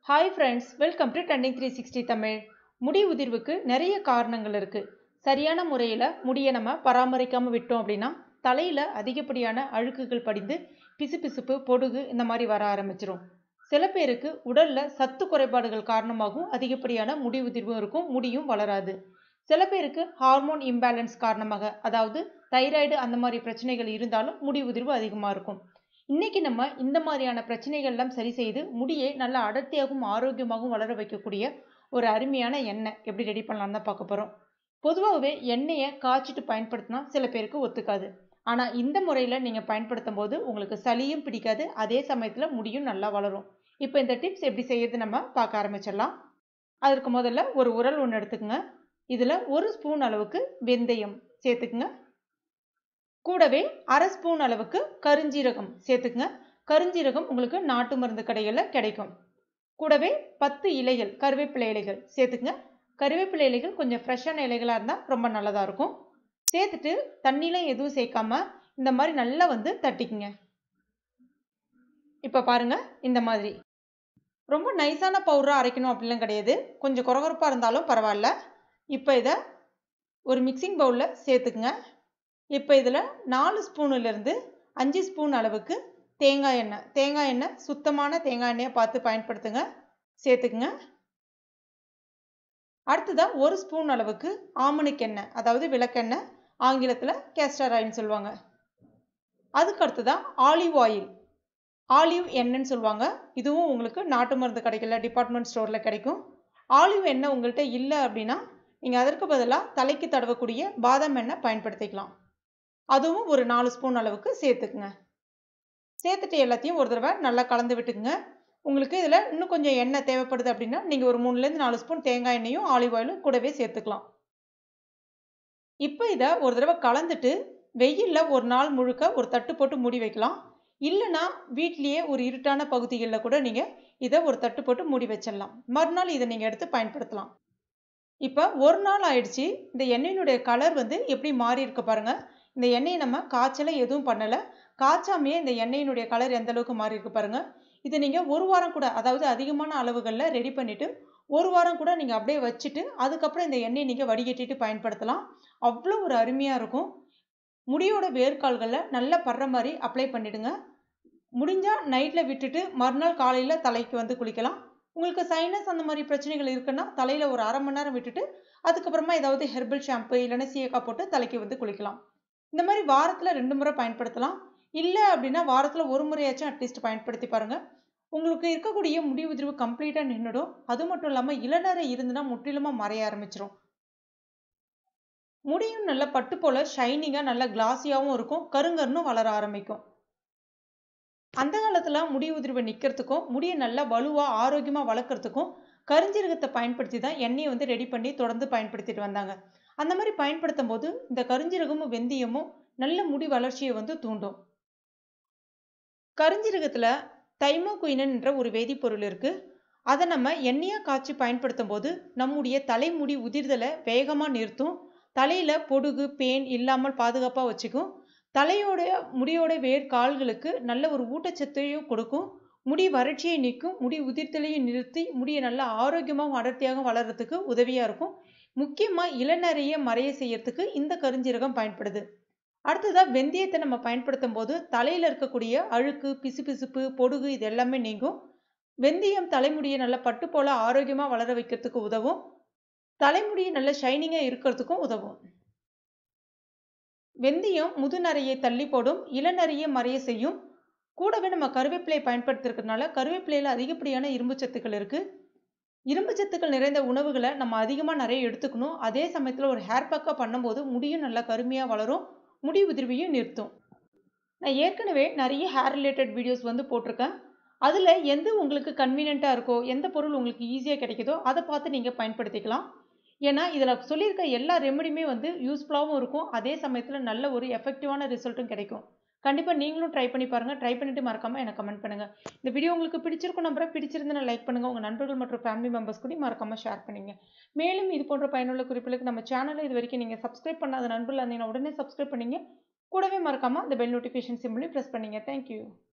hi friends welcome to trending three sixty Tamil முடி உதிர்வுக்கு நிறைய காரணங்கள் இருக்குது சரியான முறையில் முடியை நம்ம பராமரிக்காமல் விட்டோம் அப்படின்னா தலையில் அதிகப்படியான அழுக்குகள் படிந்து பிசுபிசுப்பு பொடுகு இந்த மாதிரி வர ஆரம்பிச்சிரும் சில பேருக்கு உடலில் சத்து குறைபாடுகள் காரணமாகவும் அதிகப்படியான முடி உதிர்வும் இருக்கும் முடியும் வளராது சில பேருக்கு ஹார்மோன் இம்பேலன்ஸ் காரணமாக அதாவது தைராய்டு அந்த மாதிரி பிரச்சனைகள் இருந்தாலும் முடி உதிர்வு அதிகமாக இருக்கும் இன்னைக்கு நம்ம இந்த மாதிரியான பிரச்சனைகள்லாம் சரி செய்து முடியை நல்லா அடர்த்தியாகவும் ஆரோக்கியமாகவும் வளர வைக்கக்கூடிய ஒரு அருமையான எண்ணெய் எப்படி ரெடி பண்ணலாம் தான் பார்க்க போகிறோம் பொதுவாகவே எண்ணெயை காய்ச்சிட்டு பயன்படுத்தினா சில பேருக்கு ஒத்துக்காது ஆனால் இந்த முறையில் நீங்கள் பயன்படுத்தும் போது உங்களுக்கு சளியும் பிடிக்காது அதே சமயத்தில் முடியும் நல்லா வளரும் இப்போ இந்த டிப்ஸ் எப்படி செய்யறது நம்ம பார்க்க ஆரம்பிச்சிடலாம் அதற்கு முதல்ல ஒரு உரல் ஒன்று எடுத்துக்கோங்க இதில் ஒரு ஸ்பூன் அளவுக்கு வெந்தயம் சேர்த்துக்குங்க கூடவே அரை ஸ்பூன் அளவுக்கு கருஞ்சீரகம் சேர்த்துக்குங்க கருஞ்சீரகம் உங்களுக்கு நாட்டு மருந்து கடைகளில் கிடைக்கும் கூடவே பத்து இலைகள் கருவேப்பிலை இலைகள் சேர்த்துக்குங்க கருவேப்பிலை இலைகள் கொஞ்சம் ஃப்ரெஷ்ஷான இலைகளாக இருந்தால் ரொம்ப நல்லதாக இருக்கும் சேர்த்துட்டு தண்ணிலாம் எதுவும் சேர்க்காம இந்த மாதிரி நல்லா வந்து தட்டிக்குங்க இப்போ பாருங்க இந்த மாதிரி ரொம்ப நைஸான பவுடராக அரைக்கணும் அப்படிலாம் கிடையாது கொஞ்சம் குறகுறப்பாக இருந்தாலும் பரவாயில்ல இப்போ இதை ஒரு மிக்சிங் பவுலில் சேர்த்துக்குங்க இப்போ இதில் நாலு ஸ்பூனுலேருந்து அஞ்சு ஸ்பூன் அளவுக்கு தேங்காய் எண்ணெய் தேங்காய் எண்ணெய் சுத்தமான தேங்காய் எண்ணெயை பார்த்து பயன்படுத்துங்க சேர்த்துக்குங்க அடுத்ததாக ஒரு ஸ்பூன் அளவுக்கு ஆமணுக்கு எண்ணெய் அதாவது விளக்கெண்ணெய் ஆங்கிலத்தில் கேஸ்டர் ஆயில்னு சொல்லுவாங்க அதுக்கு அடுத்ததான் ஆலிவ் ஆயில் ஆலிவ் எண்ணெய்ன்னு சொல்லுவாங்க இதுவும் உங்களுக்கு நாட்டு மருந்து கடைகளில் டிபார்ட்மெண்ட் ஸ்டோரில் கிடைக்கும் ஆலிவ் எண்ணெய் உங்கள்கிட்ட இல்லை அப்படின்னா நீங்கள் அதற்கு பதிலாக தலைக்கு தடவக்கூடிய பாதாம் எண்ணெய் பயன்படுத்திக்கலாம் அதுவும் ஒரு நாலு ஸ்பூன் அளவுக்கு சேர்த்துக்குங்க சேர்த்துட்டு எல்லாத்தையும் ஒரு தடவை நல்லா கலந்து விட்டுக்குங்க உங்களுக்கு இதில் இன்னும் கொஞ்சம் எண்ணெய் தேவைப்படுது அப்படின்னா நீங்கள் ஒரு மூணுலேருந்து நாலு ஸ்பூன் தேங்காய் எண்ணெயும் ஆலிவ் ஆயிலும் கூடவே சேர்த்துக்கலாம் இப்போ இதை ஒரு தடவை கலந்துட்டு வெயிலில் ஒரு நாள் முழுக்க ஒரு தட்டு போட்டு மூடி வைக்கலாம் இல்லைனா வீட்லேயே ஒரு இருட்டான பகுதிகளில் கூட நீங்கள் இதை ஒரு தட்டு போட்டு மூடி வச்சிடலாம் மறுநாள் இதை நீங்கள் எடுத்து பயன்படுத்தலாம் இப்போ ஒரு நாள் ஆயிடுச்சு இந்த எண்ணெயினுடைய கலர் வந்து எப்படி மாறி இருக்கு பாருங்க இந்த எண்ணெயை நம்ம காய்ச்சலை எதுவும் பண்ணலை காய்ச்சாமையே இந்த எண்ணெயினுடைய கலர் எந்த அளவுக்கு மாறி இருக்கு பாருங்க இது நீங்கள் ஒரு வாரம் கூட அதாவது அதிகமான அளவுகளில் ரெடி பண்ணிவிட்டு ஒரு வாரம் கூட நீங்கள் அப்படியே வச்சுட்டு அதுக்கப்புறம் இந்த எண்ணெயை நீங்கள் வடிகட்டிட்டு பயன்படுத்தலாம் அவ்வளோ ஒரு அருமையாக இருக்கும் முடியோட வேர்க்கால்களில் நல்லா படுற மாதிரி அப்ளை பண்ணிவிடுங்க முடிஞ்சால் நைட்டில் விட்டுட்டு மறுநாள் காலையில் தலைக்கு வந்து குளிக்கலாம் உங்களுக்கு சைனஸ் அந்த மாதிரி பிரச்சனைகள் இருக்குன்னா தலையில் ஒரு அரை மணி நேரம் விட்டுட்டு அதுக்கப்புறமா ஏதாவது ஹெர்பல் ஷாம்பு இல்லைன்னா சீயக்காய் போட்டு தலைக்கு வந்து குளிக்கலாம் இந்த மாதிரி வாரத்தில் ரெண்டு முறை பயன்படுத்தலாம் இல்லை அப்படின்னா வாரத்தில் ஒரு முறையாச்சும் அட்லீஸ்ட் பயன்படுத்தி பாருங்கள் உங்களுக்கு இருக்கக்கூடிய முடி உதிர்வு கம்ப்ளீட்டாக நின்றுடும் அது மட்டும் இல்லாமல் இளநரை இருந்துன்னா முற்றிலுமாக மறைய ஆரம்பிச்சிடும் முடியும் நல்ல பட்டு போல் ஷைனிங்காக நல்ல கிளாஸியாகவும் இருக்கும் கருங்கருன்னு வளர ஆரம்பிக்கும் அந்த காலத்தில் முடி உதிர்வை நிற்கிறதுக்கும் முடியை நல்லா வலுவாக ஆரோக்கியமாக வளர்க்குறதுக்கும் கருஞ்சீரகத்தை பயன்படுத்தி தான் எண்ணெயை வந்து ரெடி பண்ணி தொடர்ந்து பயன்படுத்திட்டு வந்தாங்க அந்த மாதிரி பயன்படுத்தும் போது இந்த கருஞ்சீரகமும் வெந்தயமும் நல்ல முடி வளர்ச்சியை வந்து தூண்டும் கருஞ்சீரகத்தில் தைமோகுயினன் என்ற ஒரு வேதிப்பொருள் இருக்குது அதை நம்ம எண்ணெயாக காய்ச்சி பயன்படுத்தும் போது நம்முடைய தலைமுடி உதிர்தலை வேகமாக நிறுத்தும் தலையில் பொடுகு பேன் இல்லாமல் பாதுகாப்பாக வச்சுக்கும் தலையோட முடியோட வேர் கால்களுக்கு நல்ல ஒரு ஊட்டச்சத்தையும் கொடுக்கும் முடி வறட்சியை நீக்கும் முடி உதிர்த்தலையும் நிறுத்தி முடியை நல்லா ஆரோக்கியமாகவும் அடர்த்தியாகவும் வளர்கிறதுக்கு உதவியாக இருக்கும் முக்கியமாக இளநறைய மறைய செய்யறதுக்கு இந்த கருஞ்சீரகம் பயன்படுது அடுத்ததாக வெந்தயத்தை நம்ம பயன்படுத்தும் போது தலையில் இருக்கக்கூடிய அழுக்கு பிசுபிசுப்பு பொடுகு இது எல்லாமே நீங்கும் வெந்தயம் தலைமுடியை நல்லா பட்டு போல ஆரோக்கியமாக வளர வைக்கிறதுக்கு உதவும் தலைமுடியை நல்ல ஷைனிங்காக இருக்கிறதுக்கும் உதவும் வெந்தயம் முதுநரையை தள்ளி போடும் இளநரையை மறைய செய்யும் கூடவே நம்ம கருவேப்பிலை பயன்படுத்துறதுனால கருவேப்பிலையில் அதிகப்படியான இரும்பு சத்துக்கள் இருக்குது இரும்பு சத்துக்கள் நிறைந்த உணவுகளை நம்ம அதிகமாக நிறைய எடுத்துக்கணும் அதே சமயத்தில் ஒரு ஹேர் பேக்காக பண்ணும்போது முடியும் நல்லா கருமையாக வளரும் முடி உதிர்வையும் நிறுத்தும் நான் ஏற்கனவே நிறைய ஹேர் ரிலேட்டட் வீடியோஸ் வந்து போட்டிருக்கேன் அதில் எந்த உங்களுக்கு கன்வீனியண்ட்டாக இருக்கோ எந்த பொருள் உங்களுக்கு ஈஸியாக கிடைக்குதோ அதை பார்த்து நீங்கள் பயன்படுத்திக்கலாம் ஏன்னா இதில் சொல்லியிருக்க எல்லா ரெமெடியுமே வந்து யூஸ்ஃபுல்லாகவும் இருக்கும் அதே சமயத்தில் நல்ல ஒரு எஃபெக்டிவான ரிசல்ட்டும் கிடைக்கும் கண்டிப்பாக நீங்களும் ட்ரை பண்ணி பாருங்கள் ட்ரை பண்ணிவிட்டு மறக்காமல் எனக்கு கமெண்ட் பண்ணுங்கள் இந்த வீடியோ உங்களுக்கு பிடிச்சிருக்கும் நம்புறேன் பிடிச்சிருந்தா லைக் பண்ணுங்கள் உங்கள் நண்பர்கள் மற்றும் ஃபேமிலி மெம்பர்ஸ் கூட மறக்காமல் ஷேர் பண்ணுங்க மேலும் இது போன்ற பயனுள்ள குறிப்புகளுக்கு நம்ம சேனலை இது வரைக்கும் நீங்கள் சப்ஸ்கிரைப் பண்ணாத நண்பர்கள் இருந்தீங்கன்னா உடனே சப்ஸ்கிரைப் பண்ணிங்க கூடவே மறக்காமல் அந்த பெல் நோட்டிஃபிகேஷன் சிம்பிளையும் ப்ரெஸ் பண்ணிங்க தேங்க்யூ